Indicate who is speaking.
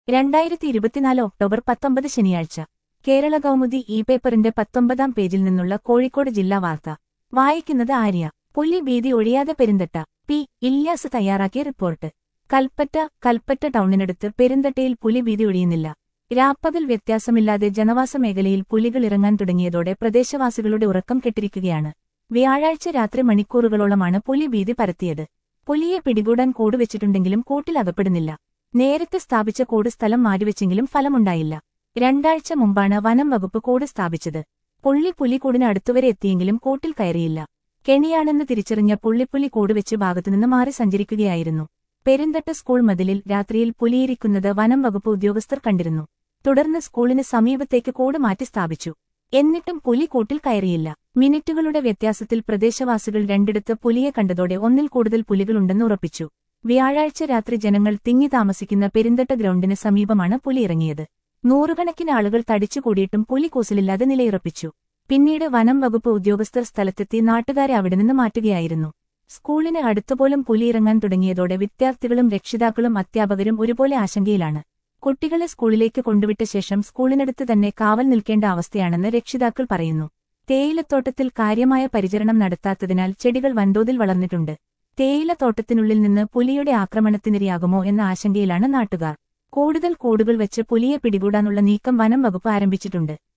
Speaker 1: രണ്ടായിരത്തി ഇരുപത്തിനാല് ഒക്ടോബർ പത്തൊമ്പത് ശനിയാഴ്ച കേരള കൗമുദി ഇ പേപ്പറിന്റെ പത്തൊമ്പതാം പേജിൽ നിന്നുള്ള കോഴിക്കോട് ജില്ലാ വാർത്ത വായിക്കുന്നത് ആര്യ പുലി ഭീതി ഒഴിയാതെ പെരിന്തട്ട പി ഇല്യാസ് തയ്യാറാക്കിയ റിപ്പോർട്ട് കൽപ്പറ്റ കൽപ്പറ്റ ടൗണിനടുത്ത് പെരിന്തട്ടയിൽ പുലി ഭീതി ഒഴിയുന്നില്ല രാപ്പകൽ വ്യത്യാസമില്ലാതെ ജനവാസ മേഖലയിൽ പുലികൾ ഇറങ്ങാൻ തുടങ്ങിയതോടെ പ്രദേശവാസികളുടെ ഉറക്കം കെട്ടിരിക്കുകയാണ് വ്യാഴാഴ്ച രാത്രി മണിക്കൂറുകളോളമാണ് പുലി ഭീതി പരത്തിയത് പുലിയെ പിടികൂടാൻ കൂട് വെച്ചിട്ടുണ്ടെങ്കിലും കൂട്ടിൽ അകപ്പെടുന്നില്ല നേരത്തെ സ്ഥാപിച്ച കൂട് സ്ഥലം മാറ്റിവെച്ചെങ്കിലും ഫലമുണ്ടായില്ല രണ്ടാഴ്ച മുമ്പാണ് വനം വകുപ്പ് കൂട് സ്ഥാപിച്ചത് പുള്ളി പുലിക്കൂടിന് അടുത്തുവരെ എത്തിയെങ്കിലും കൂട്ടിൽ കയറിയില്ല കെണിയാണെന്ന് തിരിച്ചറിഞ്ഞ പുള്ളിപ്പുലി കൂടുവെച്ച് ഭാഗത്തുനിന്ന് മാറി സഞ്ചരിക്കുകയായിരുന്നു പെരിന്തട്ട സ്കൂൾ മതിലിൽ രാത്രിയിൽ പുലിയിരിക്കുന്നത് വനം വകുപ്പ് ഉദ്യോഗസ്ഥർ കണ്ടിരുന്നു തുടർന്ന് സ്കൂളിന് സമീപത്തേക്ക് കൂട് മാറ്റി സ്ഥാപിച്ചു എന്നിട്ടും പുലി കൂട്ടിൽ കയറിയില്ല മിനിറ്റുകളുടെ വ്യത്യാസത്തിൽ പ്രദേശവാസികൾ രണ്ടിടത്ത് പുലിയെ കണ്ടതോടെ ഒന്നിൽ കൂടുതൽ പുലികളുണ്ടെന്ന് ഉറപ്പിച്ചു വ്യാഴാഴ്ച രാത്രി ജനങ്ങൾ തിങ്ങി താമസിക്കുന്ന പെരിന്തട്ട ഗ്രൗണ്ടിന് സമീപമാണ് പുലി ഇറങ്ങിയത് നൂറുകണക്കിന് ആളുകൾ തടിച്ചുകൂടിയിട്ടും പുലി കൂസലില്ലാതെ നിലയുറപ്പിച്ചു പിന്നീട് വനം വകുപ്പ് ഉദ്യോഗസ്ഥർ സ്ഥലത്തെത്തി നാട്ടുകാരെ അവിടെ നിന്ന് മാറ്റുകയായിരുന്നു സ്കൂളിന് അടുത്തുപോലും പുലി ഇറങ്ങാൻ തുടങ്ങിയതോടെ വിദ്യാർത്ഥികളും രക്ഷിതാക്കളും അധ്യാപകരും ഒരുപോലെ ആശങ്കയിലാണ് കുട്ടികളെ സ്കൂളിലേക്ക് കൊണ്ടുവിട്ട ശേഷം സ്കൂളിനടുത്ത് തന്നെ കാവൽ നിൽക്കേണ്ട അവസ്ഥയാണെന്ന് രക്ഷിതാക്കൾ പറയുന്നു തേയിലത്തോട്ടത്തിൽ കാര്യമായ പരിചരണം നടത്താത്തതിനാൽ ചെടികൾ വൻതോതിൽ വളർന്നിട്ടുണ്ട് തേയിലത്തോട്ടത്തിനുള്ളിൽ നിന്ന് പുലിയുടെ ആക്രമണത്തിനിരയാകുമോ എന്ന ആശങ്കയിലാണ് നാട്ടുകാർ കൂടുതൽ കൂടുകൾ വെച്ച് പുലിയെ പിടികൂടാനുള്ള നീക്കം വനം വകുപ്പ് ആരംഭിച്ചിട്ടുണ്ട്